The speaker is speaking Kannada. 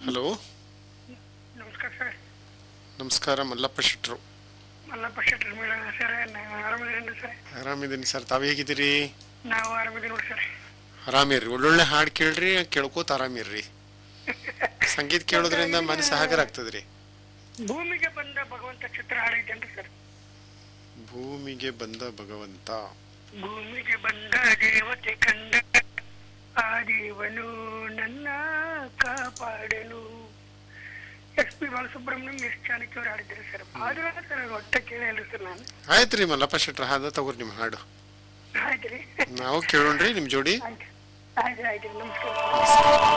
ಹಲೋ ನಮಸ್ಕಾರ ಸರ್ ನಮಸ್ಕಾರ ಮಲ್ಲಪ್ಪ ಶೆಟ್ರು ಮಲ್ಲಪ್ಪ ಶೆಟ್ಟರ್ ಮೇಡಮ್ ಸರ್ ನಾವು ಆರಾಮಿದ್ದೀರಿ ಸರ್ ಆರಾಮಿದ್ದೀನಿ ಸರ್ ತಾವು ಹೇಗಿದ್ದೀರಿ ನಾವು ಆರಾಮಿದ್ದೀವಿ ನೋಡಿ ಸರ್ ಆರಾಮಿರ್ರಿ ಒಳ್ಳೊಳ್ಳೆ ಹಾಡು ಕೇಳ್ರಿ ಕೇಳ್ಕೋತ ಆರಾಮಿರ್ರಿ ಸಂಗೀತ ಕೇಳೋದ್ರಿಂದ ಮನಸ್ಸು ಹಗರ ಆಗ್ತದ್ರಿ ಭೂಮಿಗೆ ಬಂದ ಭಗವಂತ ಚಿತ್ರ ಹಾಡಿದ್ದೇನ್ರಿ ಸರ್ ಭೂಮಿಗೆ ಬಂದ ಭಗವಂತ ಭೂಮಿಗೆ ಬಂದ ದೇವತೆ ಕಂಡ ಆ ದೇವನು ನನ್ನ ಕಾಪಾಡನು S P Balasubrahmanyam S Janaki ಅವ್ರು ಹಾಡಿದ್ದಾರೆ ಸರ್ ಆದ್ರೆ ಸರ್ ಅದು ಒಟ್ಟ ಕೇಳಿಲ್ರಿ ಸರ್ ನಾನು ಆಯ್ತ್ರಿ ಮಲ್ಲಪ್ಪ ಶೆಟ್ರ ಹಾದ ತಗೋರಿ ನಿಮ್ಮ ಹಾಡು ಆಯ್ತು ರೀ ನಾವು ಕೇಳೋಣ್ರಿ ನಿಮ್ ಜೋಡಿ ಆಯ್ತು ಆಯ್ತು ಆಯ್ತು ನಮಸ್ಕಾರ